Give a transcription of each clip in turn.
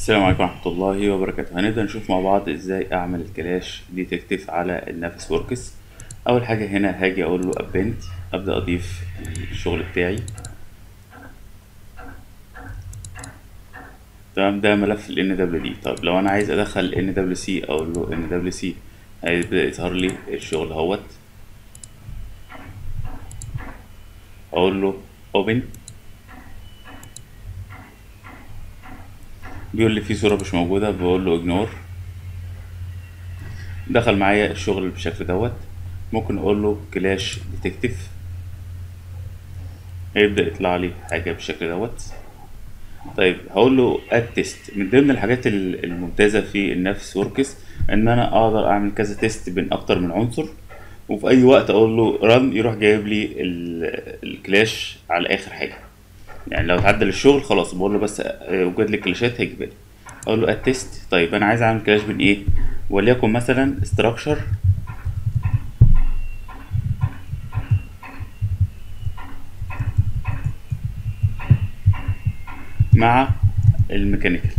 السلام عليكم ورحمة الله وبركاته هنبدأ نشوف مع بعض ازاي اعمل الكلاش ديتكتيف على النافس وركس اول حاجة هنا هاجي اقول له ابنت ابدأ اضيف الشغل بتاعي تمام ده ملف ال NWD طب لو انا عايز ادخل NWC اقول له NWC هيبدأ يظهر لي الشغل اهوت اقول له open بيقول لي في صورة مش موجودة بقول له اجنور دخل معايا الشغل بالشكل دوت ممكن اقول له كلاش ديتكتيف هيبدأ يطلع لي حاجة بالشكل دوت طيب هقول له اد تيست من ضمن الحاجات ال- الممتازة في النفس وركس ان انا اقدر اعمل كذا تيست بين اكتر من عنصر وفي اي وقت اقول له رن يروح جايب لي ال- الكلاش على اخر حاجة يعني لو اتعدل الشغل خلاص بقول له بس آه، وجد لي كلاشات هيجيبها لي اقول له اد تيست طيب انا عايز اعمل كلاش بين ايه وليكن مثلا structure مع الميكانيكال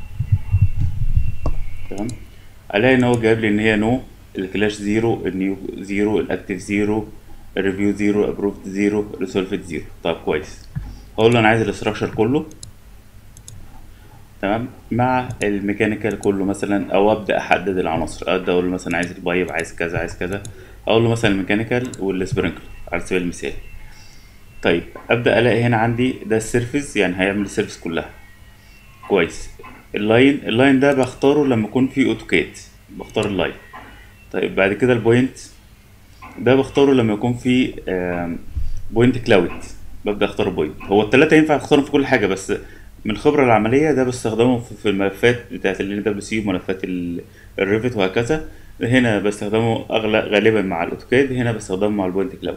تمام الاقي ان هو جايب لي ان هي نو الكلاش زيرو النيو زيرو الاكتيف زيرو الريفيو زيرو ابروفد زيرو ريسولفد زيرو طب كويس هقول له انا عايز الاستراكشر كله تمام مع الميكانيكال كله مثلا او ابدا احدد العناصر ابدا اقول له مثلا عايز البايب عايز كذا عايز كذا اقول له مثلا الميكانيكال والسبرينكلر على سبيل المثال طيب ابدا الاقي هنا عندي ده السيرفيس يعني هيعمل السيرفيس كلها كويس اللاين اللاين ده بختاره لما يكون في اوتوكاد بختار اللاين طيب بعد كده البوينت ده بختاره لما يكون في آم، بوينت كلاود ببدا اختار بوينت هو التلاتة ينفع اختارهم في كل حاجه بس من الخبره العمليه ده بستخدمه في في الملفات بتاعت ال دبليو سي وملفات ال- الريفت وهكذا هنا بستخدمه اغلى غالبا مع الاوتوكاد هنا بستخدمه مع البوينت كلاود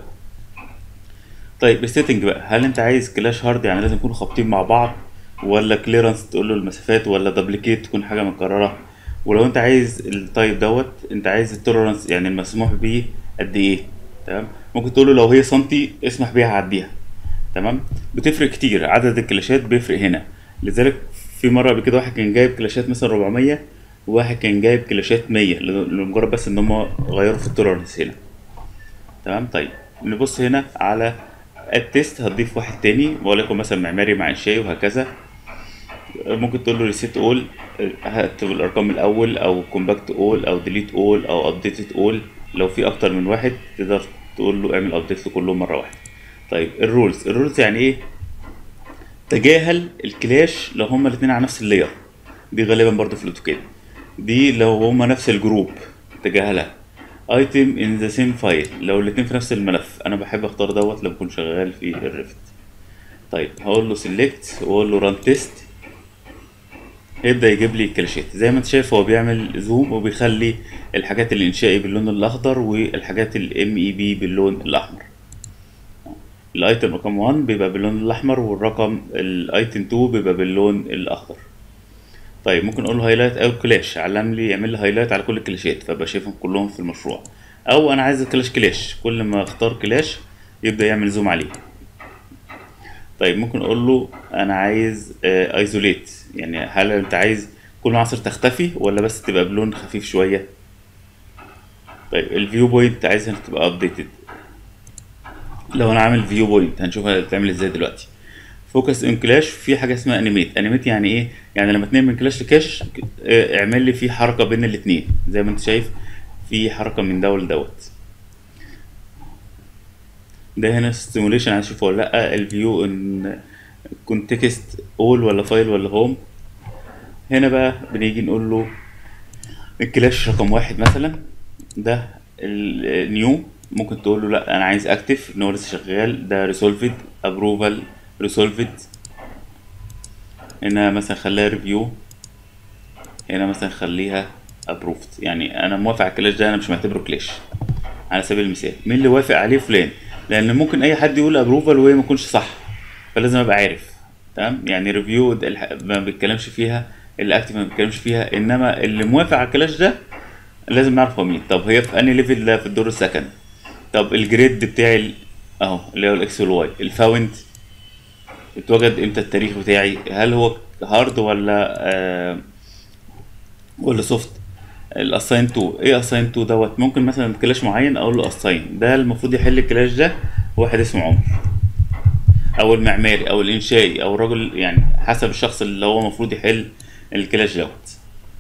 طيب السيتنج بقى هل انت عايز كلاش هارد يعني لازم يكونوا خابطين مع بعض ولا كليرنس تقول له المسافات ولا دبليكيت تكون حاجه مكرره ولو انت عايز التايب دوت انت عايز التوليرانس يعني المسموح بيه قد ايه تمام ممكن تقول له لو هي سنتي اسمح بيها عديها تمام بتفرق كتير عدد الكلاشات بيفرق هنا لذلك في مره قبل كده واحد كان جايب كلاشات مثلا 400 وواحد كان جايب كلاشات 100 لمجرد بس ان هم غيروا في التوليرانس هنا تمام طيب نبص هنا على التيست هتضيف واحد تاني وليكن مثلا معماري مع انشائي وهكذا ممكن تقول له ريسيت اول هكتب الارقام الاول او كومباكت اول او ديليت اول او ابديتد اول لو في اكتر من واحد تقدر تقول له اعمل ابديت لكلهم مره واحده طيب الرولز الرولز يعني ايه تجاهل الكلاش لو هما الاثنين على نفس اللاير دي غالبا برضو في الاوتوكاد دي لو هما نفس الجروب تجاهلها ايتم ان ذا سيم فايل لو الاتنين في نفس الملف انا بحب اختار دوت لما اكون شغال في الريفت طيب هقول له سيلكت واقول له ران تيست هيبدا يجيب لي الكلاشات زي ما انت شايف هو بيعمل زوم وبيخلي الحاجات الانشائي باللون الاخضر والحاجات الام اي بي باللون الاحمر الايتم رقم 1 بيبقى باللون الاحمر والرقم الايتم 2 بيبقى باللون الاخضر طيب ممكن اقول له هايلايت او كلاش علم لي يعمل لي هايلايت على كل الكلاشات فابقى شايفهم كلهم في المشروع او انا عايز كلاش كلاش كل ما اختار كلاش يبدا يعمل زوم عليه طيب ممكن اقول له انا عايز ايزوليت يعني هل انت عايز كل عناصر تختفي ولا بس تبقى بلون خفيف شويه طيب الفيو بوينت عايزها تبقى ابديتد لو انا عامل فيو بوينت هنشوفها بتعمل ازاي دلوقتي فوكس ان كلاش في حاجه اسمها انيميت انيميت يعني ايه يعني لما اتنين من كلاش لكاش اه، اعمل لي في حركه بين الاتنين زي ما انت شايف في حركه من ده لدوت ده هنا ستيموليشن عايز اشوفه ولا لا الفيو ان كونتكست اول ولا فايل ولا هوم هنا بقى بنيجي نقول له الكلاش رقم واحد مثلا ده النيو ممكن تقول له لا انا عايز اكتف ان هو لسه شغال ده ريسولفد ابروفال ريسولفد هنا مثلا خليها ريفيو هنا مثلا خليها ابروفد يعني انا موافق على الكلاش ده انا مش معتبره كلاش على سبيل المثال مين اللي وافق عليه فلان لان ممكن اي حد يقول ابروفال وهي ما يكونش صح فلازم ابقى عارف تمام يعني ريفيو ما بيتكلمش فيها الاكتف ما بيتكلمش فيها انما اللي موافق على الكلاش ده لازم نعرف هو مين طب هي في انهي ليفل ده في الدور السكند طب الجريد بتاعي ال- اهو اللي هو الاكس والواي الفاوند اتوجد امتى التاريخ بتاعي هل هو هارد ولا آه ولا سوفت الاساين تو ايه اساين تو دوت ممكن مثلا كلاش معين اقول له اساين ده المفروض يحل الكلاش ده واحد اسمه عمر او المعماري او الانشائي او الراجل يعني حسب الشخص اللي هو المفروض يحل الكلاش دوت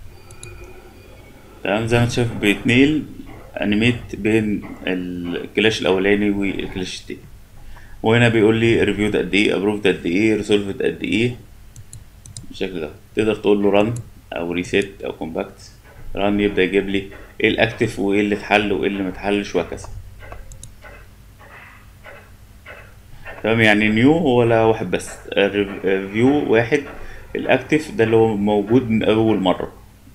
تمام زي ما انت شايف بيتنيل انيميت بين الكلاش الاولاني والكلاش التاني وهنا بيقول لي ريفيو قد ايه ابروفد قد ايه ريسولفد قد ايه بالشكل ده تقدر تقول له ران او ريسيت او كومباكت ران يبدا يجيب لي ايه الاكتف وايه اللي اتحل وايه اللي متحلش وهكذا تمام يعني نيو هو لا واحد بس ريفيو واحد الاكتف ده اللي هو موجود من اول مره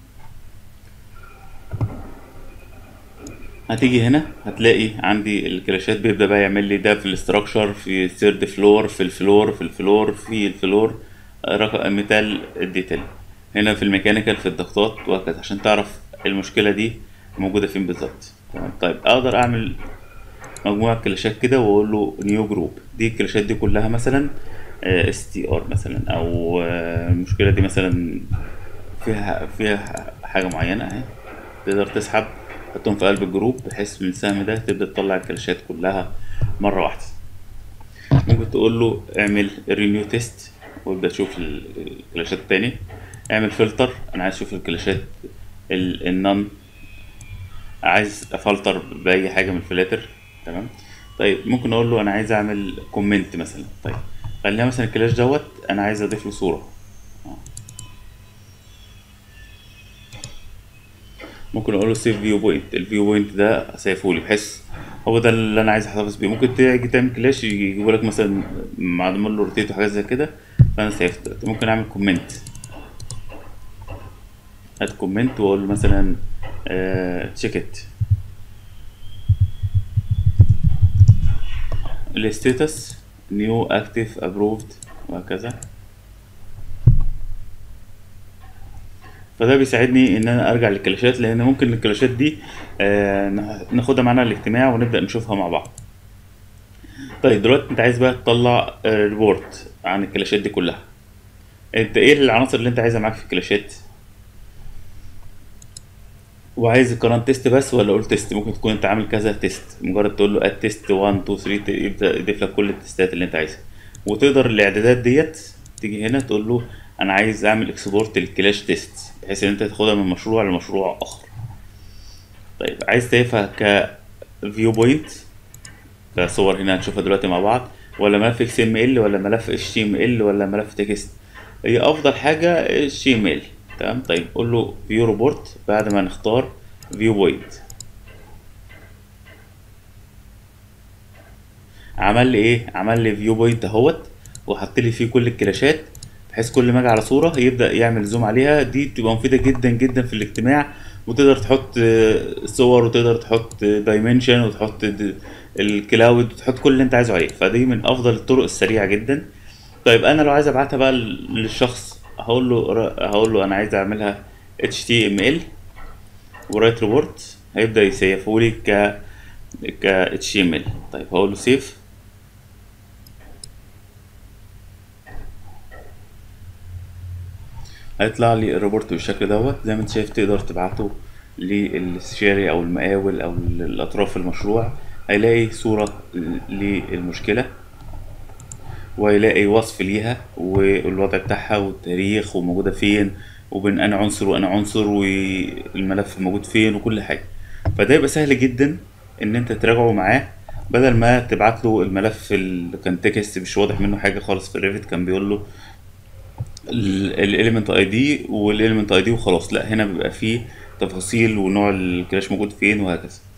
هتيجي هنا هتلاقي عندي الكلاشات بيبدأ بقى يعمل لي ده في الاستراكشر في الثيرد فلور في الفلور في الفلور في الفلور رقم مثال الديتيل هنا في الميكانيكال في الضغطات وهكذا عشان تعرف المشكلة دي موجودة فين بالظبط تمام طيب اقدر اعمل مجموعة كلاشات كده واقول له نيو جروب دي الكلاشات دي كلها مثلا اس تي ار مثلا او آه، المشكلة دي مثلا فيها فيها حاجة معينة اهي تقدر تسحب تحطهم في قلب الجروب بحيث من السهم ده تبدأ تطلع الكلاشات كلها مرة واحدة ممكن تقول له اعمل رينيو تيست وابدأ تشوف ال- الكلاشات التاني اعمل فلتر انا عايز اشوف الكلاشات ال- النون عايز افلتر باي حاجة من الفلاتر تمام طيب ممكن اقول له انا عايز اعمل كومنت مثلا طيب خلينا مثلا الكلاش دوت انا عايز اضيف له صورة ممكن اقول له سيف فيو بوينت الفيو بوينت ده سيفه لي بحيث هو ده اللي انا عايز احتفظ بيه ممكن تيجي تعمل كلاش يجيبوا لك مثلا معمول له روتيت وحاجات زي كده فانا سيفت دلوقتي. ممكن اعمل كومنت هات كومنت واقول له مثلا تشيك ات الستاتس نيو اكتيف ابروفد وهكذا فده بيساعدني ان انا ارجع للكلاشات لان ممكن الكلاشات دي آه، ناخ- ناخدها معانا الاجتماع ونبدا نشوفها مع بعض طيب دلوقتي انت عايز بقى تطلع ريبورت عن الكلاشات دي كلها انت ايه العناصر اللي انت عايزها معاك في الكلاشات وعايز القران تيست بس ولا اقول تيست ممكن تكون انت عامل كذا تيست مجرد تقول له اد تيست 1 2 3 يبدا يضيف لك كل التيستات اللي انت عايزها وتقدر الاعدادات ديت تيجي هنا تقول له انا عايز اعمل اكسبورت للكلاش تيست بحيث ان انت تاخدها من مشروع لمشروع اخر طيب عايز تضيفها ك فيو بوينت كصور هنا هنشوفها دلوقتي مع بعض ولا ملف اكس ام ال ولا ملف اتش تي ام ال ولا ملف تكست هي افضل حاجه اتش تي ام ال تمام طيب قول له فيو ريبورت بعد ما نختار فيو بوينت عمل لي ايه عمل لي فيو بوينت اهوت وحط لي فيه كل الكلاشات بحيث كل ما اجي على صوره يبدا يعمل زوم عليها دي تبقى مفيده جدا جدا في الاجتماع وتقدر تحط آه، صور وتقدر تحط دايمنشن وتحط د- الكلاود وتحط كل اللي انت عايزه عليه فدي من افضل الطرق السريعه جدا طيب انا لو عايز ابعتها بقى لل- للشخص هقول له ر- هقول له انا عايز اعملها HTML ورايت ريبورت هيبدا يسيفه لي ك ك HTML طيب هقول له سيف هيطلع لي الريبورت بالشكل دوت زي ما انت شايف تقدر تبعته للاستشاري او المقاول او الاطراف المشروع هيلاقي صورة للمشكلة وهيلاقي وصف ليها والوضع بتاعها والتاريخ وموجودة فين وبين انا عنصر وانا عنصر والملف موجود فين وكل حاجة فده يبقى سهل جدا ان انت تراجعه معاه بدل ما تبعت له الملف اللي كان تكست مش واضح منه حاجة خالص في الريفت كان بيقول له الاليمنت اي دي والاليمنت اي دي وخلاص لا هنا بيبقى فيه تفاصيل ونوع الكلاش موجود فين وهكذا